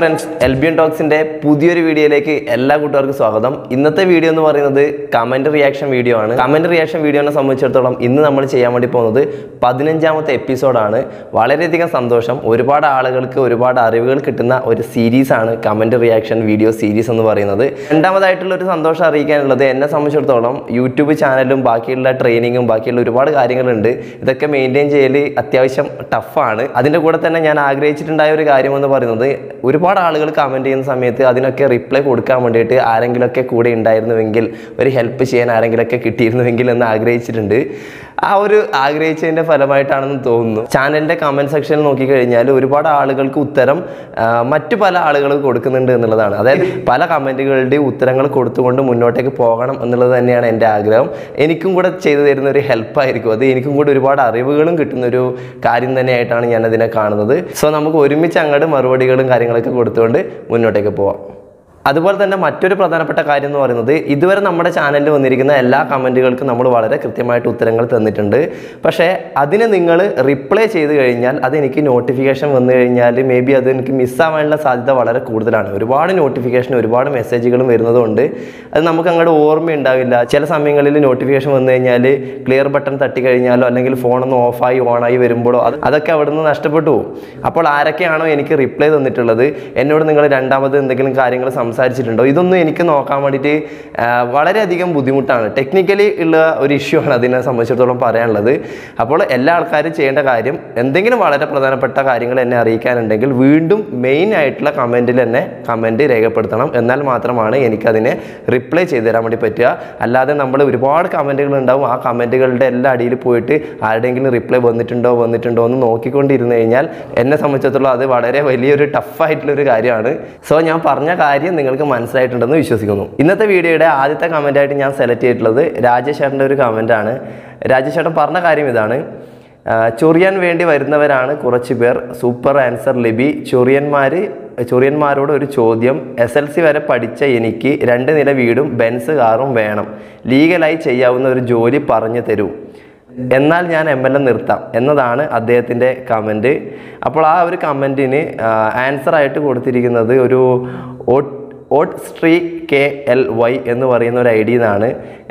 friends എൽബിയൻ ടോക്സിന്റെ പുതിയൊരു വീഡിയോയിലേക്ക് എല്ലാ കൂട്ടുകാർക്കും സ്വാഗതം ഇന്നത്തെ വീഡിയോ എന്ന് പറയുന്നത് കമന്റ് റിയാക്ഷൻ വീഡിയോ ആണ് കമന്റ് റിയാക്ഷൻ വീഡിയോനെ സംബന്ധിച്ചിടത്തോളം ഇന്ന് നമ്മൾ ചെയ്യാൻ വേണ്ടി പോകുന്നത് പതിനഞ്ചാമത്തെ എപ്പിസോഡാണ് വളരെയധികം സന്തോഷം ഒരുപാട് ആളുകൾക്ക് ഒരുപാട് അറിവുകൾ കിട്ടുന്ന ഒരു സീരീസ് ആണ് കമന്റ് റിയാക്ഷൻ വീഡിയോ സീരീസ് എന്ന് പറയുന്നത് രണ്ടാമതായിട്ടുള്ള ഒരു സന്തോഷം അറിയിക്കാനുള്ളത് എന്നെ സംബന്ധിച്ചിടത്തോളം യൂട്യൂബ് ചാനലും ബാക്കിയുള്ള ട്രെയിനിങ്ങും ബാക്കിയുള്ള ഒരുപാട് കാര്യങ്ങളുണ്ട് ഇതൊക്കെ മെയിൻറ്റെയിൻ ചെയ്യൽ അത്യാവശ്യം ടഫാണ് അതിൻ്റെ കൂടെ തന്നെ ഞാൻ ആഗ്രഹിച്ചിട്ടുണ്ടായ ഒരു കാര്യം എന്ന് പറയുന്നത് ഒരുപാട് ആളുകൾ കമൻറ്റ് ചെയ്യുന്ന സമയത്ത് അതിനൊക്കെ റിപ്ലൈ കൊടുക്കാൻ വേണ്ടിയിട്ട് ആരെങ്കിലുമൊക്കെ കൂടെ ഉണ്ടായിരുന്നുവെങ്കിൽ ഒരു ഹെൽപ്പ് ചെയ്യാൻ ആരെങ്കിലുമൊക്കെ കിട്ടിയിരുന്നുവെങ്കിൽ എന്ന് ആഗ്രഹിച്ചിട്ടുണ്ട് ആ ഒരു ആഗ്രഹിച്ചതിൻ്റെ ഫലമായിട്ടാണെന്ന് തോന്നുന്നു ചാനലിൻ്റെ കമൻറ്റ് സെക്ഷനിൽ നോക്കിക്കഴിഞ്ഞാൽ ഒരുപാട് ആളുകൾക്ക് ഉത്തരം ആ, മറ്റു പല ആളുകൾ കൊടുക്കുന്നുണ്ട് എന്നുള്ളതാണ് അതായത് പല കമൻറ്റുകളുടെയും ഉത്തരങ്ങൾ കൊടുത്തുകൊണ്ട് മുന്നോട്ടേക്ക് പോകണം എന്നുള്ളത് തന്നെയാണ് എൻ്റെ ആഗ്രഹം എനിക്കും കൂടെ ചെയ്തു തരുന്ന ഒരു ഹെൽപ്പായിരിക്കും അത് എനിക്കും കൂടെ ഒരുപാട് അറിവുകളും കിട്ടുന്ന ഒരു കാര്യം തന്നെയായിട്ടാണ് ഞാൻ അതിനെ കാണുന്നത് സോ നമുക്ക് ഒരുമിച്ച് അങ്ങോട്ട് മറുപടികളും കാര്യങ്ങളൊക്കെ കൊടുത്തുകൊണ്ട് മുന്നോട്ടേക്ക് പോവാം അതുപോലെ തന്നെ മറ്റൊരു പ്രധാനപ്പെട്ട കാര്യം എന്ന് പറയുന്നത് ഇതുവരെ നമ്മുടെ ചാനലിൽ വന്നിരിക്കുന്ന എല്ലാ കമൻറ്റുകൾക്കും നമ്മൾ വളരെ കൃത്യമായിട്ട് ഉത്തരങ്ങൾ തന്നിട്ടുണ്ട് പക്ഷേ അതിന് നിങ്ങൾ റിപ്ലൈ ചെയ്ത് കഴിഞ്ഞാൽ അതെനിക്ക് നോട്ടിഫിക്കേഷൻ വന്നു കഴിഞ്ഞാൽ മേ ബി അത് എനിക്ക് മിസ്സാവാനുള്ള സാധ്യത വളരെ കൂടുതലാണ് ഒരുപാട് നോട്ടിഫിക്കേഷൻ ഒരുപാട് മെസ്സേജുകളും വരുന്നതുകൊണ്ട് അത് നമുക്ക് അങ്ങോട്ട് ഓർമ്മയുണ്ടാവില്ല ചില സമയങ്ങളിൽ നോട്ടിഫിക്കേഷൻ വന്നു കഴിഞ്ഞാൽ ക്ലിയർ ബട്ടൺ തട്ടി കഴിഞ്ഞാലോ അല്ലെങ്കിൽ ഫോണൊന്ന് ഓഫായി ഓണായി വരുമ്പോഴോ അത് അതൊക്കെ അവിടെ നിന്ന് നഷ്ടപ്പെട്ടു പോകും അപ്പോൾ ആരൊക്കെയാണോ എനിക്ക് റിപ്ലൈ തന്നിട്ടുള്ളത് എന്നോട് നിങ്ങൾ രണ്ടാമത് എന്തെങ്കിലും കാര്യങ്ങൾ സംസാരിച്ചിട്ടുണ്ടോ ഇതൊന്നും എനിക്ക് നോക്കാൻ വേണ്ടിയിട്ട് ആ, വളരെയധികം ബുദ്ധിമുട്ടാണ് ടെക്നിക്കലി ഉള്ള ഒരു ഇഷ്യൂ ആണ് അതിനെ സംബന്ധിച്ചിടത്തോളം പറയാനുള്ളത് അപ്പോൾ എല്ലാ ആൾക്കാരും ചെയ്യേണ്ട കാര്യം എന്തെങ്കിലും വളരെ പ്രധാനപ്പെട്ട കാര്യങ്ങൾ എന്നെ അറിയിക്കാനുണ്ടെങ്കിൽ വീണ്ടും മെയിൻ ആയിട്ടുള്ള കമൻറ്റിൽ തന്നെ കമൻറ്റ് രേഖപ്പെടുത്തണം എന്നാൽ മാത്രമാണ് എനിക്കതിനെ റിപ്ലൈ ചെയ്തു തരാൻ വേണ്ടി പറ്റുക അല്ലാതെ നമ്മൾ ഒരുപാട് കമൻറ്റുകൾ ഉണ്ടാവും ആ കമൻറ്റുകളുടെ എല്ലാ അടിയിൽ പോയിട്ട് ആരുടെയെങ്കിലും റിപ്ലൈ വന്നിട്ടുണ്ടോ വന്നിട്ടുണ്ടോ എന്ന് നോക്കിക്കൊണ്ടിരുന്നു കഴിഞ്ഞാൽ എന്നെ സംബന്ധിച്ചിടത്തോളം അത് വളരെ വലിയൊരു ടഫായിട്ടുള്ള ഒരു കാര്യമാണ് സോ ഞാൻ പറഞ്ഞ കാര്യം നിങ്ങൾക്ക് മനസ്സിലായിട്ടുണ്ടെന്ന് വിശ്വസിക്കുന്നു ഇന്നത്തെ വീഡിയോയുടെ ആദ്യത്തെ കമൻ്റായിട്ട് ഞാൻ സെലക്ട് ചെയ്തിട്ടുള്ളത് രാജേഷ് ചേട്ടൻ്റെ ഒരു കമൻ്റാണ് രാജേഷ് ചേട്ടൻ പറഞ്ഞ കാര്യം ഇതാണ് ആ, ചൊറിയാൻ വേണ്ടി വരുന്നവരാണ് കുറച്ച് പേർ സൂപ്പർ ആൻസർ ലിബി ചൊറിയന്മാർ ചൊറിയന്മാരോട് ഒരു ചോദ്യം എസ് എൽ സി വരെ പഠിച്ച എനിക്ക് രണ്ട് നില വീടും ബെൻസ് കാറും വേണം ലീഗലായി ചെയ്യാവുന്ന ഒരു ജോലി പറഞ്ഞു തരൂ എന്നാൽ ഞാൻ എം എൽ എ നിർത്താം എന്നതാണ് അദ്ദേഹത്തിൻ്റെ കമൻറ്റ് അപ്പോൾ ആ ഒരു കമൻറ്റിന് ആൻസർ ആയിട്ട് കൊടുത്തിരിക്കുന്നത് ഒരു ഓട്ട് ഓട്ട് സ്ട്രീ കെ എൽ വൈ എന്ന് പറയുന്ന ഒരു ഐ ഡി എന്നാണ്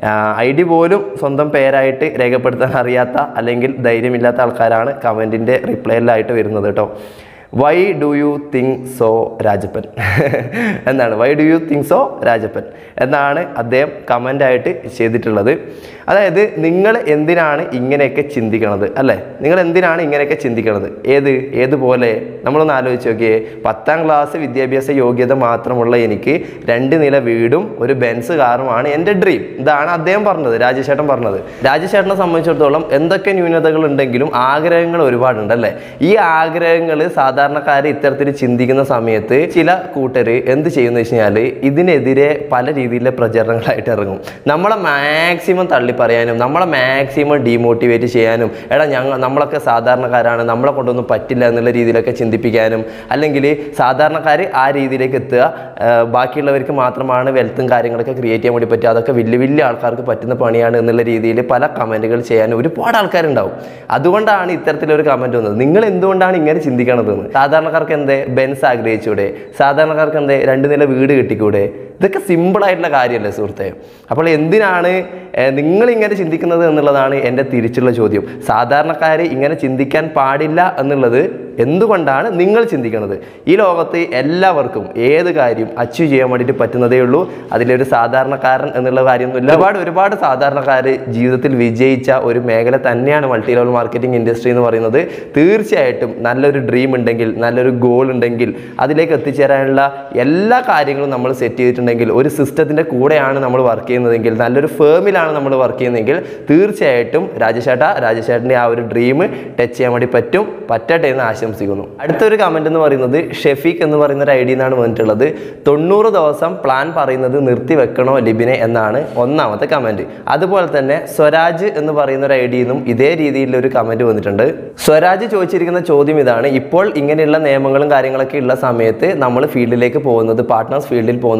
ഐ ഡി പോലും സ്വന്തം പേരായിട്ട് രേഖപ്പെടുത്താൻ അറിയാത്ത അല്ലെങ്കിൽ ധൈര്യമില്ലാത്ത ആൾക്കാരാണ് കമൻറ്റിൻ്റെ റിപ്ലൈയിലായിട്ട് വരുന്നത് കേട്ടോ why do you think so Rajappan എന്നാണ് why do you think so Rajappan എന്നാണ് അദ്ദേഹം കമൻ്റായിട്ട് ചെയ്തിട്ടുള്ളത് അതായത് നിങ്ങൾ എന്തിനാണ് ഇങ്ങനെയൊക്കെ ചിന്തിക്കണത് അല്ലേ നിങ്ങൾ എന്തിനാണ് ഇങ്ങനെയൊക്കെ ചിന്തിക്കണത് ഏത് ഏതുപോലെ നമ്മളൊന്ന് ആലോചിച്ച് നോക്കിയേ പത്താം ക്ലാസ് വിദ്യാഭ്യാസ യോഗ്യത മാത്രമുള്ള എനിക്ക് രണ്ട് നില വീടും ഒരു ബെൻസ് കാറുമാണ് എൻ്റെ ഡ്രീം ഇതാണ് അദ്ദേഹം പറഞ്ഞത് രാജേഷേട്ടൻ പറഞ്ഞത് രാജേഷേട്ടനെ സംബന്ധിച്ചിടത്തോളം എന്തൊക്കെ ന്യൂനതകൾ ഉണ്ടെങ്കിലും ആഗ്രഹങ്ങൾ ഒരുപാടുണ്ട് അല്ലേ ഈ ആഗ്രഹങ്ങൾ സാധാരണക്കാർ ഇത്തരത്തിൽ ചിന്തിക്കുന്ന സമയത്ത് ചില കൂട്ടര് എന്ത് ചെയ്യുന്ന വെച്ച് കഴിഞ്ഞാൽ ഇതിനെതിരെ പല രീതിയിലെ പ്രചരണങ്ങളായിട്ട് ഇറങ്ങും നമ്മളെ മാക്സിമം തള്ളി പറയാനും നമ്മളെ മാക്സിമം ഡീമോട്ടിവേറ്റ് ചെയ്യാനും എടാ ഞങ്ങൾ നമ്മളൊക്കെ സാധാരണക്കാരാണ് നമ്മളെ കൊണ്ടൊന്നും പറ്റില്ല എന്നുള്ള രീതിയിലൊക്കെ ചിന്തിപ്പിക്കാനും അല്ലെങ്കിൽ സാധാരണക്കാർ ആ രീതിയിലേക്ക് എത്തുക ആ, ബാക്കിയുള്ളവർക്ക് മാത്രമാണ് വെൽത്തും കാര്യങ്ങളൊക്കെ ക്രിയേറ്റ് ചെയ്യാൻ വേണ്ടി പറ്റുക അതൊക്കെ വലിയ വലിയ ആൾക്കാർക്ക് പറ്റുന്ന പണിയാണ് എന്നുള്ള രീതിയിൽ പല കമൻറ്റുകൾ ചെയ്യാൻ ഒരുപാട് ആൾക്കാരുണ്ടാവും അതുകൊണ്ടാണ് ഇത്തരത്തിലൊരു കമൻറ്റ് വന്നത് നിങ്ങൾ എന്തുകൊണ്ടാണ് ഇങ്ങനെ ചിന്തിക്കണതെന്ന് സാധാരണക്കാർക്ക് എന്തേ ബെൻസ് ആഗ്രഹിച്ചൂടെ സാധാരണക്കാർക്ക് എന്തേ രണ്ട് നില വീട് കിട്ടിക്കൂടെ ഇതൊക്കെ സിമ്പിളായിട്ടുള്ള കാര്യമല്ലേ സുഹൃത്തെ അപ്പോൾ എന്തിനാണ് ഏഹ്, നിങ്ങൾ ഇങ്ങനെ ചിന്തിക്കുന്നത് എന്നുള്ളതാണ് എൻ്റെ തിരിച്ചുള്ള ചോദ്യം സാധാരണക്കാർ ഇങ്ങനെ ചിന്തിക്കാൻ പാടില്ല എന്നുള്ളത് എന്തുകൊണ്ടാണ് നിങ്ങൾ ചിന്തിക്കുന്നത് ഈ ലോകത്ത് എല്ലാവർക്കും ഏത് കാര്യം അച്ചീവ് ചെയ്യാൻ വേണ്ടിയിട്ട് പറ്റുന്നതേ ഉള്ളൂ അതിലൊരു സാധാരണക്കാരൻ എന്നുള്ള കാര്യമൊന്നുമില്ല ഒരുപാട് ഒരുപാട് സാധാരണക്കാർ ജീവിതത്തിൽ വിജയിച്ച ഒരു മേഖല തന്നെയാണ് മൾട്ടി ലെവൽ മാർക്കറ്റിംഗ് ഇൻഡസ്ട്രി എന്ന് പറയുന്നത് തീർച്ചയായിട്ടും നല്ലൊരു ഡ്രീം ഉണ്ടെങ്കിൽ നല്ലൊരു ഗോൾ ഉണ്ടെങ്കിൽ അതിലേക്ക് എത്തിച്ചേരാനുള്ള എല്ലാ കാര്യങ്ങളും നമ്മൾ സെറ്റ് ചെയ്തിട്ടുണ്ടെങ്കിൽ ഒരു സിസ്റ്റത്തിൻ്റെ കൂടെയാണ് നമ്മൾ വർക്ക് ചെയ്യുന്നതെങ്കിൽ നല്ലൊരു ഫേമിലാണ് നമ്മൾ വർക്ക് ചെയ്യുന്നതെങ്കിൽ തീർച്ചയായിട്ടും രാജശേട്ട രാജശേട്ടൻ്റെ ആ ഒരു ഡ്രീം ടച്ച് ചെയ്യാൻ വേണ്ടി പറ്റും പറ്റട്ടെ എന്ന് ആശംസിക്കുന്നു അടുത്തൊരു കമൻറ്റ് എന്ന് പറയുന്നത് ഷെഫീഖ് എന്ന് പറയുന്ന ഒരു ഐ ഡി എന്നാണ് വന്നിട്ടുള്ളത് തൊണ്ണൂറ് ദിവസം പ്ലാൻ പറയുന്നത് നിർത്തി വെക്കണോ ലിബിനെ എന്നാണ് ഒന്നാമത്തെ കമൻറ്റ് അതുപോലെ തന്നെ സ്വരാജ് എന്ന് പറയുന്ന ഒരു ഐ ഡിന്നും ഇതേ രീതിയിലുള്ള ഒരു കമൻറ്റ് വന്നിട്ടുണ്ട് സ്വരാജ് ചോദിച്ചിരിക്കുന്ന ചോദ്യം ഇതാണ് ഇപ്പോൾ ഇങ്ങനെയുള്ള നിയമങ്ങളും കാര്യങ്ങളൊക്കെ ഉള്ള സമയത്ത് നമ്മൾ ഫീൽഡിലേക്ക് പോകുന്നത് പാർട്ട്നേഴ്സ് ഫീൽഡിൽ പോകുന്നത് നല്ലതാണ്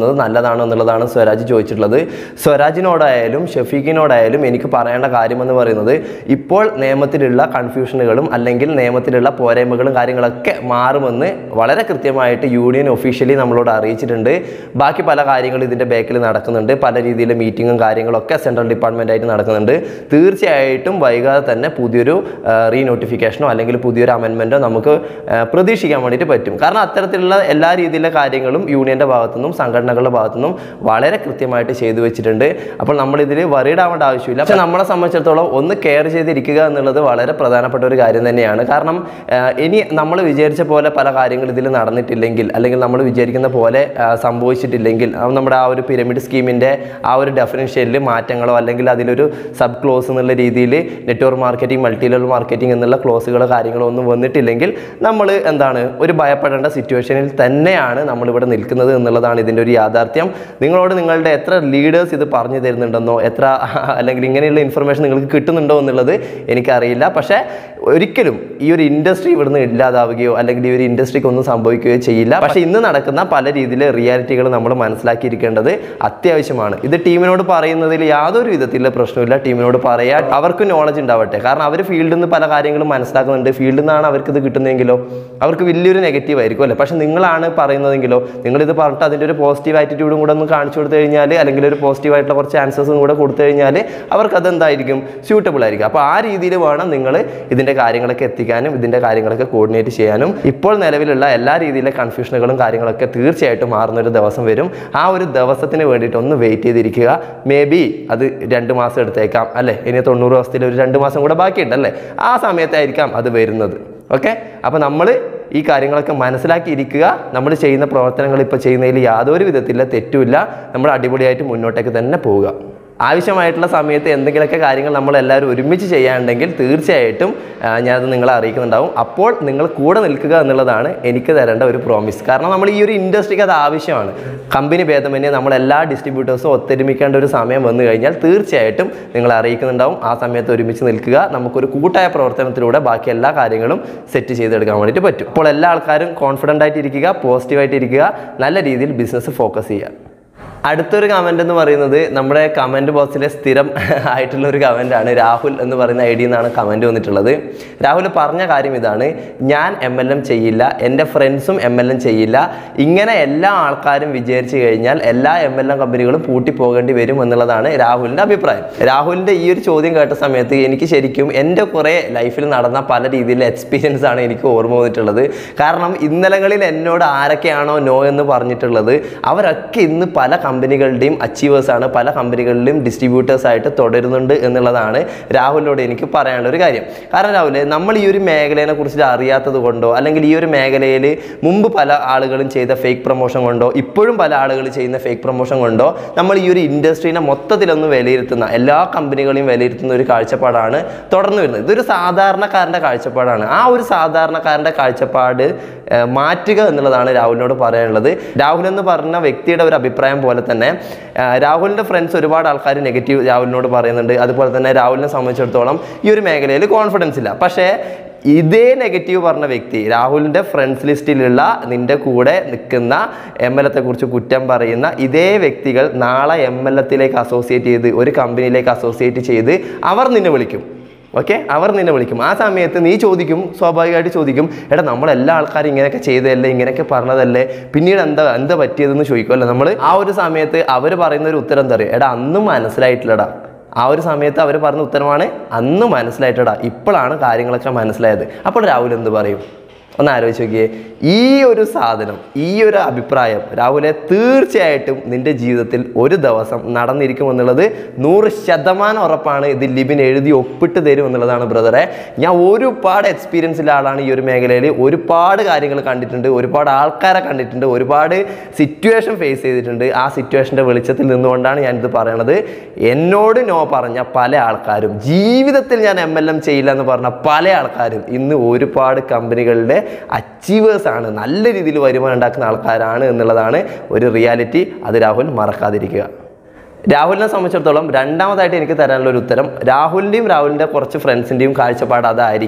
നല്ലതാണോ എന്നുള്ളതാണ് സ്വരാജ് ചോദിച്ചിട്ടുള്ളത് സ്വരാജിനോടായാലും ഷഫീഖിനോടായാലും എനിക്ക് പറയേണ്ട കാര്യമെന്ന് പറയുന്നത് ഇപ്പോൾ നിയമത്തിലുള്ള കൺഫ്യൂഷനുകളും അല്ലെങ്കിൽ നിയമത്തിലുള്ള പോരായ്മകളും കാര്യങ്ങളൊക്കെ മാറുമെന്ന് വളരെ കൃത്യമായിട്ട് യൂണിയൻ ഒഫീഷ്യലി നമ്മളോട് അറിയിച്ചിട്ടുണ്ട് ബാക്കി പല കാര്യങ്ങളും ഇതിൻ്റെ ബാക്കിൽ നടക്കുന്നുണ്ട് പല രീതിയിലെ മീറ്റിങ്ങും കാര്യങ്ങളൊക്കെ സെൻട്രൽ ഡിപ്പാർട്ട്മെൻ്റ് ആയിട്ട് നടക്കുന്നുണ്ട് തീർച്ചയായിട്ടും വൈകാതെ തന്നെ പുതിയൊരു റീ നോട്ടിഫിക്കേഷനോ അല്ലെങ്കിൽ പുതിയൊരു അമെൻമെൻറ്റോ നമുക്ക് ആ, പ്രതീക്ഷിക്കാൻ വേണ്ടിയിട്ട് പറ്റും കാരണം അത്തരത്തിലുള്ള എല്ലാ രീതിയിലെ കാര്യങ്ങളും യൂണിയൻ്റെ ഭാഗത്തുനിന്നും സംഘടനകളുടെ ഭാഗത്തുനിന്നും വളരെ കൃത്യമായിട്ട് ചെയ്തു വെച്ചിട്ടുണ്ട് അപ്പോൾ നമ്മൾ ഇതിൽ വറീഡ് ആവേണ്ട ആവശ്യമില്ല പക്ഷെ നമ്മളെ സംബന്ധിച്ചിടത്തോളം ഒന്ന് കെയർ ചെയ്തിരിക്കുക എന്നുള്ളത് വളരെ പ്രധാനപ്പെട്ട ഒരു കാര്യം തന്നെയാണ് കാരണം ആ, ഇനി നമ്മൾ വിചാരിച്ച പോലെ പല കാര്യങ്ങൾ ഇതിൽ നടന്നിട്ടില്ലെങ്കിൽ അല്ലെങ്കിൽ നമ്മൾ വിചാരിക്കുന്ന പോലെ ആ, സംഭവിച്ചിട്ടില്ലെങ്കിൽ അത് നമ്മുടെ ആ ഒരു പിരമിഡ് സ്കീമിൻ്റെ ആ ഒരു ഡെഫിനിഷനിൽ മാറ്റങ്ങളോ അല്ലെങ്കിൽ അതിലൊരു സബ് ക്ലോസ് എന്നുള്ള രീതിയിൽ network marketing multi level marketing എന്നുള്ള ക്ലോസുകളോ കാര്യങ്ങളോ ഒന്നും വന്നിട്ടില്ലെങ്കിൽ നമ്മൾ എന്താണ് ഒരു ഭയപ്പെടേണ്ട സിറ്റുവേഷനിൽ തന്നെയാണ് നമ്മളിവിടെ നിൽക്കുന്നത് എന്നുള്ളതാണ് ഇതിൻ്റെ ഒരു യാഥാർത്ഥ്യം നിങ്ങളോട് നിങ്ങളുടെ എത്ര ലീഡേഴ്സ് ഇത് പറഞ്ഞു തരുന്നുണ്ടെന്നോ എത്ര അല്ലെങ്കിൽ ഇങ്ങനെയുള്ള ഇൻഫർമേഷൻ നിങ്ങൾക്ക് കിട്ടുന്നുണ്ടോ എന്നുള്ളത് എനിക്കറിയില്ല പക്ഷേ ഒരിക്കലും ഈ ഒരു ഇൻഡസ്ട്രി ഇവിടുന്ന് ഇല്ലാതാവുകയോ അല്ലെങ്കിൽ ഈ ഒരു ഇൻഡസ്ട്രിക്ക് ഒന്നും സംഭവിക്കുകയോ ചെയ്യില്ല പക്ഷേ ഇന്ന് നടക്കുന്ന പല രീതിയിലെ റിയാലിറ്റികൾ നമ്മൾ മനസ്സിലാക്കിയിരിക്കേണ്ടത് അത്യാവശ്യമാണ് ഇത് ടീമിനോട് പറയുന്നതിൽ യാതൊരു വിധത്തിലുള്ള പ്രശ്നമില്ല ടീമിനോട് പറയാൻ അവർക്ക് നോളജ് ഉണ്ടാവട്ടെ കാരണം അവർ ഫീൽഡിൽ നിന്ന് പല കാര്യങ്ങളും മനസ്സിലാക്കുന്നുണ്ട് ഫീൽഡിൽ നിന്നാണ് അവർക്ക് ഇത് കിട്ടുന്നതെങ്കിലോ അവർക്ക് വലിയൊരു നെഗറ്റീവ് ആയിരിക്കും അല്ലേ പക്ഷേ നിങ്ങളാണ് പറയുന്നതെങ്കിലോ നിങ്ങളിത് പറഞ്ഞിട്ട് അതിൻ്റെ ഒരു പോസിറ്റീവ് ആറ്റിറ്റ്യൂഡും കൂടെ ഒന്ന് കാണിച്ചു കൊടുത്തു കഴിഞ്ഞാൽ അല്ലെങ്കിൽ ഒരു പോസിറ്റീവ് ആയിട്ടുള്ള കുറച്ച് ആൻസേഴ്സും കൂടെ കൊടുത്തു കഴിഞ്ഞാൽ അവർക്ക് അതെന്തായിരിക്കും സ്യൂട്ടബിൾ ആയിരിക്കും അപ്പോൾ ആ രീതിയിൽ വേണം നിങ്ങൾ ഇതിൻ്റെ കാര്യങ്ങളൊക്കെ എത്തിക്കാനും ഇതിൻ്റെ കാര്യങ്ങളൊക്കെ കോർഡിനേറ്റ് ചെയ്യാനും ഇപ്പോൾ നിലവിലുള്ള എല്ലാ രീതിയിലെ കൺഫ്യൂഷനുകളും കാര്യങ്ങളൊക്കെ തീർച്ചയായിട്ടും മാറുന്ന ഒരു ദിവസം വരും ആ ഒരു ദിവസത്തിന് വേണ്ടിയിട്ട് ഒന്ന് വെയിറ്റ് ചെയ്തിരിക്കുക മേ ബി അത് രണ്ട് മാസം എടുത്തേക്കാം അല്ലേ ഇനി തൊണ്ണൂറ് ദിവസത്തിൽ ഒരു രണ്ട് മാസം കൂടെ ബാക്കിയുണ്ടല്ലേ ആ സമയത്തായിരിക്കാം അത് വരുന്നത് ഓക്കെ അപ്പോൾ നമ്മൾ ഈ കാര്യങ്ങളൊക്കെ മനസ്സിലാക്കിയിരിക്കുക നമ്മൾ ചെയ്യുന്ന പ്രവർത്തനങ്ങൾ ഇപ്പോൾ ചെയ്യുന്നതിൽ യാതൊരു വിധത്തിലുള്ള തെറ്റുമില്ല നമ്മൾ അടിപൊളിയായിട്ട് മുന്നോട്ടേക്ക് തന്നെ പോവുക ആവശ്യമായിട്ടുള്ള സമയത്ത് എന്തെങ്കിലുമൊക്കെ കാര്യങ്ങൾ നമ്മൾ എല്ലാവരും ഒരുമിച്ച് ചെയ്യാനുണ്ടെങ്കിൽ തീർച്ചയായിട്ടും ആ, ഞാനത് നിങ്ങളെ അറിയിക്കുന്നുണ്ടാവും അപ്പോൾ നിങ്ങൾ കൂടെ നിൽക്കുക എന്നുള്ളതാണ് എനിക്ക് തരേണ്ട ഒരു പ്രോമിസ് കാരണം നമ്മൾ ഈ ഒരു ഇൻഡസ്ട്രിക്ക് അത് ആവശ്യമാണ് കമ്പനി ഭേദമന്യേ നമ്മൾ എല്ലാ ഡിസ്ട്രിബ്യൂട്ടേഴ്സും ഒത്തൊരുമിക്കേണ്ട ഒരു സമയം വന്നു കഴിഞ്ഞാൽ തീർച്ചയായിട്ടും നിങ്ങളെ അറിയിക്കുന്നുണ്ടാവും ആ സമയത്ത് ഒരുമിച്ച് നിൽക്കുക നമുക്കൊരു കൂട്ടായ പ്രവർത്തനത്തിലൂടെ ബാക്കി എല്ലാ കാര്യങ്ങളും സെറ്റ് ചെയ്തെടുക്കാൻ വേണ്ടിയിട്ട് പറ്റും അപ്പോൾ എല്ലാ ആൾക്കാരും കോൺഫിഡൻ്റ് ആയിട്ട് ഇരിക്കുക പോസിറ്റീവായിട്ട് ഇരിക്കുക നല്ല രീതിയിൽ ബിസിനസ് ഫോക്കസ് ചെയ്യുക അടുത്തൊരു കമന്റ് എന്ന് പറയുന്നത് നമ്മുടെ കമന്റ് ബോക്സിലെ സ്ഥിരം ആയിട്ടുള്ള ഒരു കമന്റ് ആണ് രാഹുൽ എന്ന് പറയുന്ന ഐ ഡി എന്നാണ് കമന്റ് വന്നിട്ടുള്ളത് രാഹുൽ പറഞ്ഞ കാര്യം ഇതാണ് ഞാൻ എം എൽ എം ചെയ്യില്ല എൻ്റെ ഫ്രണ്ട്സും എം എൽ എം ചെയ്യില്ല ഇങ്ങനെ എല്ലാ ആൾക്കാരും വിചാരിച്ചു കഴിഞ്ഞാൽ എല്ലാ എം എൽ എം കമ്പനികളും പൂട്ടിപ്പോകേണ്ടി വരും എന്നുള്ളതാണ് രാഹുലിൻ്റെ അഭിപ്രായം രാഹുലിൻ്റെ ഈ ഒരു ചോദ്യം കേട്ട സമയത്ത് എനിക്ക് ശരിക്കും എൻ്റെ കുറേ ലൈഫിൽ നടന്ന പല രീതിയിലുള്ള എക്സ്പീരിയൻസ് ആണ് എനിക്ക് ഓർമ്മ വന്നിട്ടുള്ളത് കാരണം ഇന്നലകളിൽ എന്നോട് ആരൊക്കെയാണോ നോ എന്ന് പറഞ്ഞിട്ടുള്ളത് അവരൊക്കെ ഇന്ന് പല കമ്പനികളുടെയും അച്ചീവേഴ്സ് ആണ് പല കമ്പനികളിലും ഡിസ്ട്രിബ്യൂട്ടേഴ്സ് ആയിട്ട് തുടരുന്നുണ്ട് എന്നുള്ളതാണ് രാഹുലിനോട് എനിക്ക് പറയാനുള്ള ഒരു കാര്യം കാരണം രാഹുൽ നമ്മൾ ഈ ഒരു മേഖലയെ കുറിച്ച് അറിയാത്തത് കൊണ്ടോ അല്ലെങ്കിൽ ഈ ഒരു മേഖലയിൽ മുമ്പ് പല ആളുകളും ചെയ്ത ഫേക്ക് പ്രൊമോഷൻ കൊണ്ടോ ഇപ്പോഴും പല ആളുകൾ ചെയ്യുന്ന ഫേക്ക് പ്രൊമോഷൻ കൊണ്ടോ നമ്മൾ ഈ ഒരു ഇൻഡസ്ട്രീനെ മൊത്തത്തിലൊന്ന് വിലയിരുത്തുന്ന എല്ലാ കമ്പനികളെയും വിലയിരുത്തുന്ന ഒരു കാഴ്ചപ്പാടാണ് തുടർന്ന് വരുന്നത് ഇതൊരു സാധാരണക്കാരൻ്റെ കാഴ്ചപ്പാടാണ് ആ ഒരു സാധാരണക്കാരൻ്റെ കാഴ്ചപ്പാട് ഏഹ്, മാറ്റുക എന്നുള്ളതാണ് രാഹുലിനോട് പറയാനുള്ളത് രാഹുൽ എന്ന് പറഞ്ഞ വ്യക്തിയുടെ ഒരു അഭിപ്രായം പോലെ തന്നെ ഏഹ്, രാഹുലിൻ്റെ ഫ്രണ്ട്സ് ഒരുപാട് ആൾക്കാർ നെഗറ്റീവ് രാഹുലിനോട് പറയുന്നുണ്ട് അതുപോലെ തന്നെ രാഹുലിനെ സംബന്ധിച്ചിടത്തോളം ഈ ഒരു മേഖലയിൽ കോൺഫിഡൻസ് ഇല്ല പക്ഷേ ഇതേ നെഗറ്റീവ് പറഞ്ഞ വ്യക്തി രാഹുലിൻ്റെ ഫ്രണ്ട്സ് ലിസ്റ്റിലുള്ള നിന്റെ കൂടെ നിൽക്കുന്ന എം എൽ കുറിച്ച് കുറ്റം പറയുന്ന ഇതേ വ്യക്തികൾ നാളെ എം എൽ എത്തിലേക്ക് അസോസിയേറ്റ് ചെയ്ത് ഒരു കമ്പനിയിലേക്ക് അസോസിയേറ്റ് ചെയ്ത് അവർ നിന്നെ വിളിക്കും ഓക്കെ അവർ നിന്നെ വിളിക്കും ആ സമയത്ത് നീ ചോദിക്കും സ്വാഭാവികമായിട്ട് ചോദിക്കും എടാ നമ്മളെല്ലാ ആൾക്കാരും ഇങ്ങനെയൊക്കെ ചെയ്തതല്ലേ ഇങ്ങനെയൊക്കെ പറഞ്ഞതല്ലേ പിന്നീട് എന്താ എന്താ പറ്റിയതെന്ന് ചോദിക്കുമല്ലോ നമ്മൾ ആ ഒരു സമയത്ത് അവർ പറയുന്ന ഒരു ഉത്തരം എന്താ പറയുക എടാ അന്നും മനസ്സിലായിട്ടില്ലടാ ആ ഒരു സമയത്ത് അവർ പറഞ്ഞ ഉത്തരമാണ് അന്ന് മനസ്സിലായിട്ടടാ ഇപ്പോഴാണ് കാര്യങ്ങളൊക്കെ മനസ്സിലായത് അപ്പോൾ രാഹുൽ എന്ത് പറയും ഒന്ന് ആലോചിച്ച് നോക്കിയേ ഈ ഒരു സാധനം ഈ ഒരു അഭിപ്രായം രാഹുലെ തീർച്ചയായിട്ടും നിന്റെ ജീവിതത്തിൽ ഒരു ദിവസം നടന്നിരിക്കുമെന്നുള്ളത് നൂറ് ശതമാനം ഉറപ്പാണ് ഇത് ലിബിൻ എഴുതി ഒപ്പിട്ട് തരും എന്നുള്ളതാണ് ബ്രദറെ ഞാൻ ഒരുപാട് എക്സ്പീരിയൻസ് ഉള്ള ആളാണ് ഈ ഒരു മേഖലയിൽ ഒരുപാട് കാര്യങ്ങൾ കണ്ടിട്ടുണ്ട് ഒരുപാട് ആൾക്കാരെ കണ്ടിട്ടുണ്ട് ഒരുപാട് സിറ്റുവേഷൻ ഫേസ് ചെയ്തിട്ടുണ്ട് ആ സിറ്റുവേഷൻ്റെ വെളിച്ചത്തിൽ നിന്നുകൊണ്ടാണ് ഞാനിത് പറയണത് എന്നോട് നോ പറഞ്ഞ പല ആൾക്കാരും ജീവിതത്തിൽ ഞാൻ എം എൽ എം ചെയ്യില്ല എന്ന് പറഞ്ഞ പല ആൾക്കാരും ഇന്ന് ഒരുപാട് കമ്പനികളുടെ അച്ചീവേഴ്സ് ആണ് നല്ല രീതിയിൽ വരുമാനം ഉണ്ടാക്കുന്ന ആൾക്കാരാണ് എന്നുള്ളതാണ് ഒരു റിയാലിറ്റി അത് രാഹുൽ മറക്കാതിരിക്കുക രാഹുലിനെ സംബന്ധിച്ചിടത്തോളം രണ്ടാമതായിട്ട് എനിക്ക് തരാനുള്ള ഒരു ഉത്തരം രാഹുലിൻ്റെയും രാഹുലിൻ്റെ കുറച്ച് ഫ്രണ്ട്സിൻ്റെയും കാഴ്ചപ്പാട് അതായിരിക്കാം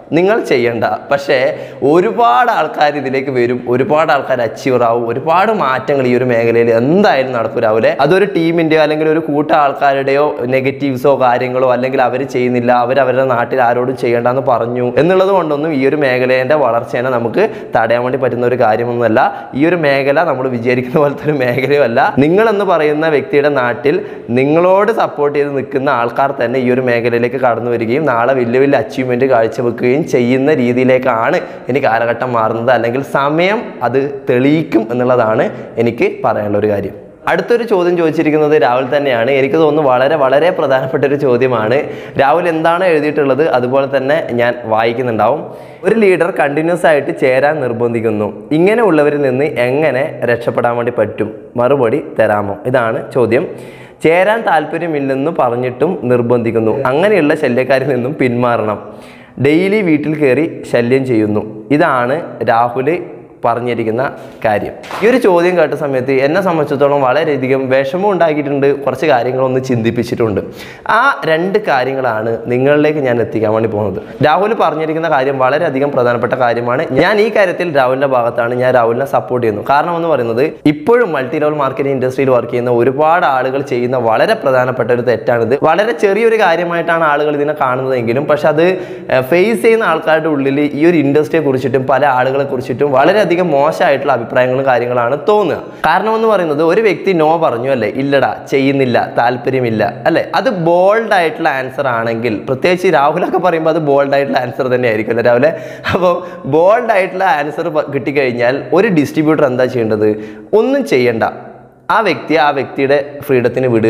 നിങ്ങൾ ചെയ്യണ്ട പക്ഷേ ഒരുപാട് ആൾക്കാർ ഇതിലേക്ക് വരും ഒരുപാട് ആൾക്കാർ അച്ചീവർ ആവും ഒരുപാട് മാറ്റങ്ങൾ ഈ ഒരു മേഖലയിൽ എന്തായാലും നടക്കും രാവിലെ അതൊരു ടീമിൻ്റെയോ അല്ലെങ്കിൽ ഒരു കൂട്ടം ആൾക്കാരുടെയോ നെഗറ്റീവ്സോ കാര്യങ്ങളോ അല്ലെങ്കിൽ അവർ ചെയ്യുന്നില്ല അവർ അവരുടെ നാട്ടിൽ ആരോടും ചെയ്യേണ്ടെന്ന് പറഞ്ഞു എന്നുള്ളത് കൊണ്ടൊന്നും ഈ ഒരു മേഖലേൻ്റെ വളർച്ചേനെ നമുക്ക് തടയാൻ വേണ്ടി പറ്റുന്ന ഒരു കാര്യമൊന്നുമല്ല ഈ ഒരു മേഖല നമ്മൾ വിചാരിക്കുന്ന പോലത്തെ ഒരു മേഖലയുമല്ല നിങ്ങളെന്ന് പറയുന്ന വ്യക്തിയുടെ നാട്ടിൽ നിങ്ങളോട് സപ്പോർട്ട് ചെയ്ത് നിൽക്കുന്ന ആൾക്കാർ തന്നെ ഈ ഒരു മേഖലയിലേക്ക് കടന്നു വരികയും നാളെ വലിയ വലിയ അച്ചീവ്മെൻറ്റ് കാഴ്ചവെക്കുകയും ചെയ്യുന്ന രീതിയിലേക്കാണ് ഇനി കാലഘട്ടം മാറുന്നത് അല്ലെങ്കിൽ സമയം അത് തെളിയിക്കും എന്നുള്ളതാണ് എനിക്ക് പറയാനുള്ള ഒരു കാര്യം അടുത്തൊരു ചോദ്യം ചോദിച്ചിരിക്കുന്നത് രാഹുൽ തന്നെയാണ് എനിക്ക് തോന്നുന്നു വളരെ വളരെ പ്രധാനപ്പെട്ട ഒരു ചോദ്യമാണ് രാഹുൽ എന്താണ് എഴുതിയിട്ടുള്ളത് അതുപോലെ തന്നെ ഞാൻ വായിക്കുന്നുണ്ടാവും ഒരു ലീഡർ കണ്ടിന്യൂസ് ആയിട്ട് ചേരാൻ നിർബന്ധിക്കുന്നു ഇങ്ങനെയുള്ളവരിൽ നിന്ന് എങ്ങനെ രക്ഷപ്പെടാൻ വേണ്ടി പറ്റും മറുപടി തരാമോ ഇതാണ് ചോദ്യം ചേരാൻ താല്പര്യമില്ലെന്ന് പറഞ്ഞിട്ടും നിർബന്ധിക്കുന്നു അങ്ങനെയുള്ള ശല്യക്കാരിൽ നിന്നും പിന്മാറണം ഡെയിലി വീട്ടിൽ കയറി ശല്യം ചെയ്യുന്നു ഇതാണ് രാഹുൽ പറഞ്ഞിരിക്കുന്ന കാര്യം ഈ ഒരു ചോദ്യം കേട്ട സമയത്ത് എന്നെ സംബന്ധിച്ചിടത്തോളം വളരെയധികം വിഷമം ഉണ്ടാക്കിയിട്ടുണ്ട് കുറച്ച് കാര്യങ്ങളൊന്ന് ചിന്തിപ്പിച്ചിട്ടുണ്ട് ആ രണ്ട് കാര്യങ്ങളാണ് നിങ്ങളിലേക്ക് ഞാൻ എത്തിക്കാൻ വേണ്ടി പോകുന്നത് രാഹുൽ പറഞ്ഞിരിക്കുന്ന കാര്യം വളരെയധികം പ്രധാനപ്പെട്ട കാര്യമാണ് ഞാൻ ഈ കാര്യത്തിൽ രാഹുലിൻ്റെ ഭാഗത്താണ് ഞാൻ രാഹുലിനെ സപ്പോർട്ട് ചെയ്യുന്നു കാരണം എന്ന് പറയുന്നത് ഇപ്പോഴും മൾട്ടി ലെവൽ മാർക്കറ്റിംഗ് ഇൻഡസ്ട്രിയിൽ വർക്ക് ചെയ്യുന്ന ഒരുപാട് ആളുകൾ ചെയ്യുന്ന വളരെ പ്രധാനപ്പെട്ട ഒരു തെറ്റാണിത് വളരെ ചെറിയൊരു കാര്യമായിട്ടാണ് ആളുകൾ ഇതിനെ കാണുന്നതെങ്കിലും പക്ഷെ അത് ഫേസ് ചെയ്യുന്ന ആൾക്കാരുടെ ഉള്ളിൽ ഈ ഒരു ഇൻഡസ്ട്രിയെ കുറിച്ചിട്ടും പല ആളുകളെ കുറിച്ചിട്ടും വളരെയധികം മോശമായിട്ടുള്ള അഭിപ്രായങ്ങളും കാര്യങ്ങളാണ് തോന്നുക കാരണം എന്ന് പറയുന്നത് ഒരു വ്യക്തി നോ പറഞ്ഞു അല്ലേ ഇല്ലടാ ചെയ്യുന്നില്ല താല്പര്യമില്ല അല്ലേ അത് ബോൾഡ് ആയിട്ടുള്ള ആൻസർ ആണെങ്കിൽ പ്രത്യേകിച്ച് രാഹുലൊക്കെ പറയുമ്പോൾ അത് ബോൾഡ് ആയിട്ടുള്ള ആൻസർ തന്നെ ആയിരിക്കും അല്ലേ രാഹുലെ അപ്പോൾ ബോൾഡ് ആയിട്ടുള്ള ആൻസർ കിട്ടിക്കഴിഞ്ഞാൽ ഒരു ഡിസ്ട്രിബ്യൂട്ടർ എന്താ ചെയ്യേണ്ടത് ഒന്നും ചെയ്യണ്ട ആ വ്യക്തിയെ ആ വ്യക്തിയുടെ ഫ്രീഡത്തിന് വിടുക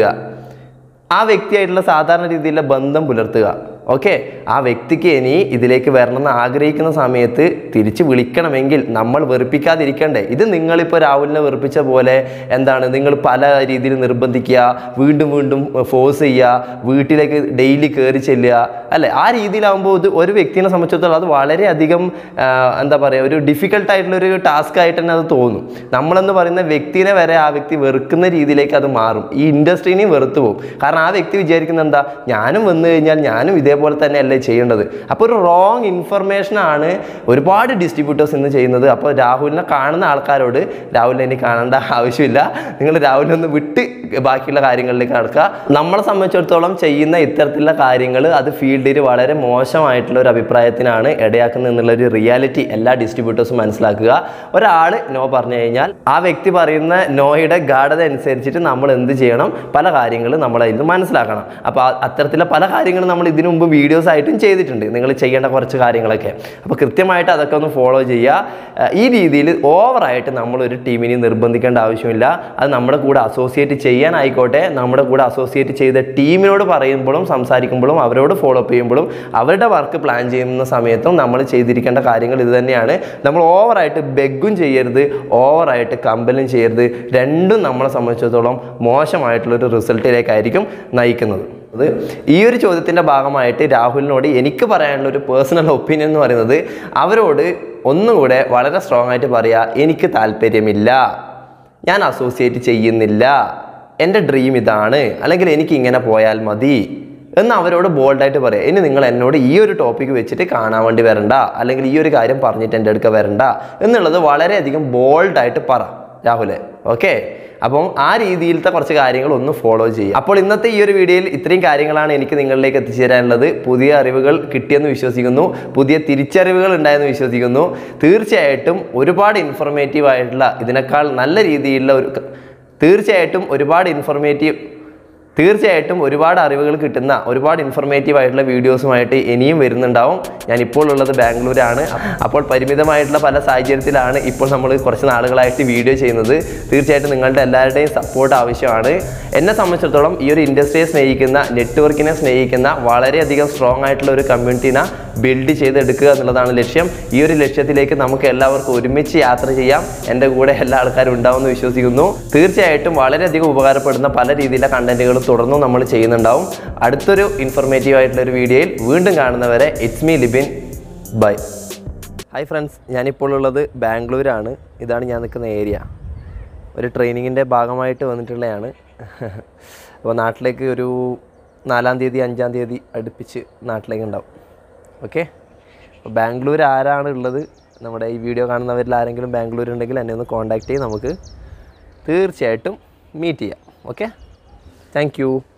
ആ വ്യക്തിയായിട്ടുള്ള സാധാരണ രീതിയിലുള്ള ബന്ധം പുലർത്തുക ഓക്കെ ആ വ്യക്തിക്ക് ഇനി ഇതിലേക്ക് വരണമെന്ന് ആഗ്രഹിക്കുന്ന സമയത്ത് തിരിച്ച് വിളിക്കണമെങ്കിൽ നമ്മൾ വെറുപ്പിക്കാതിരിക്കണ്ടേ ഇത് നിങ്ങളിപ്പോൾ രാഹുലിനെ വെറുപ്പിച്ച പോലെ എന്താണ് നിങ്ങൾ പല രീതിയിൽ നിർബന്ധിക്കുക വീണ്ടും വീണ്ടും ഫോഴ്സ് ചെയ്യുക വീട്ടിലേക്ക് ഡെയിലി കയറി ചെല്ലുക അല്ലേ ആ രീതിയിലാകുമ്പോൾ ഇത് ഒരു വ്യക്തിനെ സംബന്ധിച്ചിടത്തോളം അത് വളരെയധികം ആ, എന്താ പറയുക ഒരു ഡിഫിക്കൽട്ട് ആയിട്ടുള്ള ഒരു ടാസ്ക് ആയിട്ട് തന്നെ അത് തോന്നും നമ്മളെന്ന് പറയുന്ന വ്യക്തിനെ വരെ ആ വ്യക്തി വെറുക്കുന്ന രീതിയിലേക്ക് അത് മാറും ഈ ഇൻഡസ്ട്രീനെയും വെറുത്തു പോകും കാരണം ആ വ്യക്തി വിചാരിക്കുന്നത് എന്താ ഞാനും വന്നു കഴിഞ്ഞാൽ ഞാനും ഇതേപോലെ തന്നെയല്ലേ ചെയ്യേണ്ടത് അപ്പോൾ ഒരു റോങ് ഇൻഫർമേഷൻ ആണ് ഒരുപാട് ഡിസ്ട്രിബ്യൂട്ടേഴ്സ് ഇന്ന് ചെയ്യുന്നത് അപ്പോൾ രാഹുലിനെ കാണുന്ന ആൾക്കാരോട് രാഹുലിനെ ഇനി കാണേണ്ട ആവശ്യമില്ല നിങ്ങൾ രാഹുലിനെ ഒന്ന് വിട്ട് ബാക്കിയുള്ള കാര്യങ്ങളിലേക്ക് നടക്കുക നമ്മളെ സംബന്ധിച്ചിടത്തോളം ചെയ്യുന്ന ഇത്തരത്തിലുള്ള കാര്യങ്ങൾ അത് ഫീൽഡിൽ വളരെ മോശമായിട്ടുള്ള ഒരു അഭിപ്രായത്തിനാണ് ഇടയാക്കുന്നത് എന്നുള്ള ഒരു റിയാലിറ്റി എല്ലാ ഡിസ്ട്രിബ്യൂട്ടേഴ്സും മനസ്സിലാക്കുക ഒരാൾ നോ പറഞ്ഞു കഴിഞ്ഞാൽ ആ വ്യക്തി പറയുന്ന നോയുടെ ഗാഠത അനുസരിച്ചിട്ട് നമ്മൾ എന്ത് ചെയ്യണം പല കാര്യങ്ങളും നമ്മൾ അതിൽ നിന്ന് മനസ്സിലാക്കണം അപ്പോൾ ആ- അത്തരത്തിലുള്ള പല കാര്യങ്ങളും നമ്മൾ ഇതിനു മുമ്പ് വീഡിയോസ് ആയിട്ടും ചെയ്തിട്ടുണ്ട് നിങ്ങൾ ചെയ്യേണ്ട കുറച്ച് കാര്യങ്ങളൊക്കെ അപ്പോൾ കൃത്യമായിട്ട് അതൊക്കെ ഒന്ന് ഫോളോ ചെയ്യുക ഏഹ് ഈ രീതിയിൽ ഓവറായിട്ട് നമ്മളൊരു ടീമിനെ നിർബന്ധിക്കേണ്ട ആവശ്യമില്ല അത് നമ്മുടെ കൂടെ അസോസിയേറ്റ് ചെയ്യാനായിക്കോട്ടെ നമ്മുടെ കൂടെ അസോസിയേറ്റ് ചെയ്ത ടീമിനോട് പറയുമ്പോഴും സംസാരിക്കുമ്പോഴും അവരോട് ഫോളോ അപ്പ് ചെയ്യുമ്പോഴും അവരുടെ വർക്ക് പ്ലാൻ ചെയ്യുന്ന സമയത്തും നമ്മൾ ചെയ്തിരിക്കേണ്ട കാര്യങ്ങൾ ഇത് തന്നെയാണ് നമ്മൾ ഓവറായിട്ട് ബെഗും ചെയ്യരുത് ഓവറായിട്ട് കമ്പലും ചെയ്യരുത് രണ്ടും നമ്മളെ സംബന്ധിച്ചിടത്തോളം മോശമായിട്ടുള്ളൊരു റിസൾട്ടിലേക്കായിരിക്കും നയിക്കുന്നത് അത് ഈ ഒരു ചോദ്യത്തിൻ്റെ ഭാഗമായിട്ട് രാഹുലിനോട് എനിക്ക് പറയാനുള്ള ഒരു പേഴ്സണൽ ഒപ്പീനിയൻ എന്ന് പറയുന്നത് അവരോട് ഒന്നുകൂടെ വളരെ സ്ട്രോങ് ആയിട്ട് പറയുക എനിക്ക് താല്പര്യമില്ല ഞാൻ അസോസിയേറ്റ് ചെയ്യുന്നില്ല എൻ്റെ ഡ്രീം ഇതാണ് അല്ലെങ്കിൽ എനിക്ക് ഇങ്ങനെ പോയാൽ മതി എന്ന് അവരോട് ബോൾഡായിട്ട് പറയാം ഇനി നിങ്ങൾ എന്നോട് ഈ ഒരു ടോപ്പിക്ക് വെച്ചിട്ട് കാണാൻ വേണ്ടി വരണ്ട അല്ലെങ്കിൽ ഈ ഒരു കാര്യം പറഞ്ഞിട്ട് എൻ്റെ അടുക്ക വരണ്ട എന്നുള്ളത് വളരെയധികം ബോൾഡായിട്ട് പറ രാഹുലെ ഓക്കെ അപ്പം ആ രീതിയിലത്തെ കുറച്ച് കാര്യങ്ങൾ ഒന്ന് ഫോളോ ചെയ്യുക അപ്പോൾ ഇന്നത്തെ ഈ ഒരു വീഡിയോയിൽ ഇത്രയും കാര്യങ്ങളാണ് എനിക്ക് നിങ്ങളിലേക്ക് എത്തിച്ചു തരാനുള്ളത് പുതിയ അറിവുകൾ കിട്ടിയെന്ന് വിശ്വസിക്കുന്നു പുതിയ തിരിച്ചറിവുകൾ ഉണ്ടായെന്ന് വിശ്വസിക്കുന്നു തീർച്ചയായിട്ടും ഒരുപാട് ഇൻഫർമേറ്റീവ് ആയിട്ടുള്ള ഇതിനേക്കാൾ നല്ല രീതിയിലുള്ള ഒരു തീർച്ചയായിട്ടും ഒരുപാട് ഇൻഫർമേറ്റീവ് തീർച്ചയായിട്ടും ഒരുപാട് അറിവുകൾ കിട്ടുന്ന ഒരുപാട് ഇൻഫർമേറ്റീവ് ആയിട്ടുള്ള വീഡിയോസുമായിട്ട് ഇനിയും വരുന്നുണ്ടാവും ഞാൻ ഇപ്പോൾ ഉള്ളത് ബാംഗ്ലൂരാണ് അപ്പോൾ പരിമിതമായിട്ടുള്ള പല സാഹചര്യത്തിലാണ് ഇപ്പോൾ നമ്മൾ കുറച്ച് നാളുകളായിട്ട് വീഡിയോ ചെയ്യുന്നത് തീർച്ചയായിട്ടും നിങ്ങളുടെ എല്ലാവരുടെയും സപ്പോർട്ട് ആവശ്യമാണ് എന്നെ സംബന്ധിച്ചിടത്തോളം ഈ ഒരു ഇൻഡസ്ട്രിയെ സ്നേഹിക്കുന്ന നെറ്റ്വർക്കിനെ സ്നേഹിക്കുന്ന വളരെയധികം സ്ട്രോങ് ആയിട്ടുള്ള ഒരു കമ്മ്യൂണിറ്റീനെ ബിൽഡ് ചെയ്തെടുക്കുക എന്നുള്ളതാണ് ലക്ഷ്യം ഈ ഒരു ലക്ഷ്യത്തിലേക്ക് നമുക്ക് എല്ലാവർക്കും ഒരുമിച്ച് യാത്ര ചെയ്യാം എൻ്റെ കൂടെ എല്ലാ ആൾക്കാരും ഉണ്ടാവുമെന്ന് വിശ്വസിക്കുന്നു തീർച്ചയായിട്ടും വളരെയധികം ഉപകാരപ്പെടുന്ന പല രീതിയിലുള്ള കണ്ടന്റുകളും തുടർന്നും നമ്മൾ ചെയ്യുന്നുണ്ടാവും അടുത്തൊരു ഇൻഫർമേറ്റീവ് ആയിട്ടുള്ള ഒരു വീഡിയോയിൽ വീണ്ടും കാണുന്നവരെ it's me Libin bye hi friends ഞാനിപ്പോൾ ഉള്ളത് ബാംഗ്ലൂരാണ് ഇതാണ് ഞാൻ നിൽക്കുന്ന ഏരിയ ഒരു ട്രെയിനിങ്ങിൻ്റെ ഭാഗമായിട്ട് വന്നിട്ടുള്ളതാണ് അപ്പോൾ നാട്ടിലേക്ക് ഒരു നാലാം തീയതി അഞ്ചാം തീയതി അടുപ്പിച്ച് നാട്ടിലേക്ക് ഉണ്ടാവും ഓക്കെ ബാംഗ്ലൂർ ആരാണ് ഉള്ളത് നമ്മുടെ ഈ വീഡിയോ കാണുന്നവരിൽ ആരെങ്കിലും ബാംഗ്ലൂർ ഉണ്ടെങ്കിൽ എന്നെ ഒന്ന് കോൺടാക്റ്റ് ചെയ്ത് നമുക്ക് തീർച്ചയായിട്ടും മീറ്റ് ചെയ്യാം ഓക്കെ താങ്ക്